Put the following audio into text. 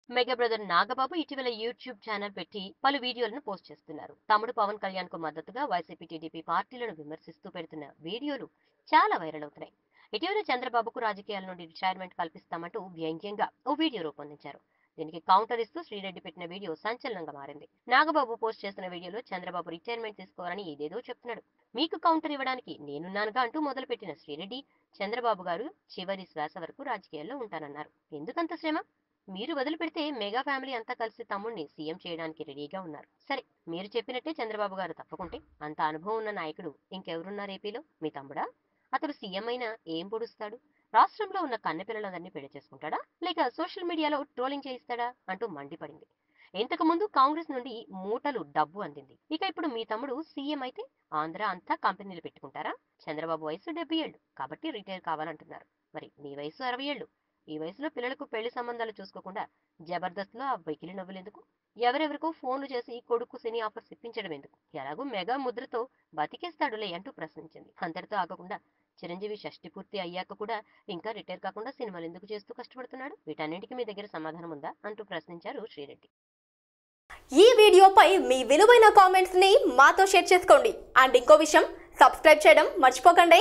mega brother Nagababu ఇటీవల YouTube channel పెట్టి పలు వీడియోలను పోస్ట్ చేస్తున్నారు తమ్ముడు పవన్ కళ్యాణ్ కు మద్దతుగా వైసీపీ టీడీపీ పార్టీలను విమర్శిస్తూ పెడుతున్న వీడియోలు చాలా వైరల్ అవుతున్నాయి ఇటీవల చంద్రబాబుకు రాజకీయాల నుండి రిటైర్మెంట్ కల్పిస్తామంటూ వ్యంగ్యంగా ఓ వీడియో రూపొందించారు దీనికి కౌంటర్ ఇస్తూ శ్రీరెడ్డి పెట్టిన వీడియో సంచలనంగా మారింది నాగబాబు పోస్ట్ చేసిన వీడియోలో చంద్రబాబు రిటైర్మెంట్ తీసుకోవాలని ఏదేదో చెప్తున్నాడు మీకు కౌంటర్ ఇవ్వడానికి నేనున్నానుగా అంటూ మొదలుపెట్టిన శ్రీరెడ్డి చంద్రబాబు గారు చివరి శ్వాస వరకు రాజకీయాల్లో ఉంటానన్నారు ఎందుకంత శ్రమ మీరు వదిలిపెడితే మెగా ఫ్యామిలీ అంతా కలిసి తమ్ముడిని సీఎం చేయడానికి రెడీగా ఉన్నారు సరే మీరు చెప్పినట్టే చంద్రబాబు గారు తప్పకుంటే అంత అనుభవం ఉన్న నాయకుడు ఇంకెవరున్నారు ఏపీలో మీ తమ్ముడా అతడు సీఎం అయినా ఏం పొడుస్తాడు రాష్ట్రంలో ఉన్న కన్నెపిల్లలందరినీ పెళ్లి చేసుకుంటాడా లేక సోషల్ మీడియాలో ట్రోలింగ్ చేయిస్తాడా అంటూ మండిపడింది ఇంతకు ముందు కాంగ్రెస్ నుండి మూటలు డబ్బు అందింది ఇక ఇప్పుడు మీ తమ్ముడు సీఎం అయితే ఆంధ్ర అంతా కంపెనీలు పెట్టుకుంటారా చంద్రబాబు వయసు డెబ్బై ఏళ్ళు కాబట్టి రిటైర్ కావాలంటున్నారు మరి నీ వయసు అరవై ఏళ్ళు ఈ వయసులో పిల్లలకు పెళ్లి సంబంధాలు చూసుకోకుండా జబర్దస్త్లో ఆ వెకిలి నవ్వులు ఎందుకు ఎవరెవరికో ఫోన్లు చేసి కొడుకు సినీ ఆఫర్స్ ఇప్పించడం ఎందుకు ఎలాగో మెగా ముద్రతో బతికేస్తాడులే అంటూ ప్రశ్నించింది అంతటితో ఆగకుండా చిరంజీవి షష్టి పూర్తి అయ్యాక కూడా ఇంకా రిటైర్ కాకుండా సినిమాలు ఎందుకు చేస్తూ కష్టపడుతున్నాడు వీటన్నింటికి మీ దగ్గర సమాధానం ఉందా అంటూ ప్రశ్నించారు శ్రీరెడ్డి ఈ వీడియోపై మీ విలువైన కామెంట్స్ ని మాతో షేర్ చేసుకోండి అండ్ ఇంకో విషయం సబ్స్క్రైబ్ చేయడం మర్చిపోకండి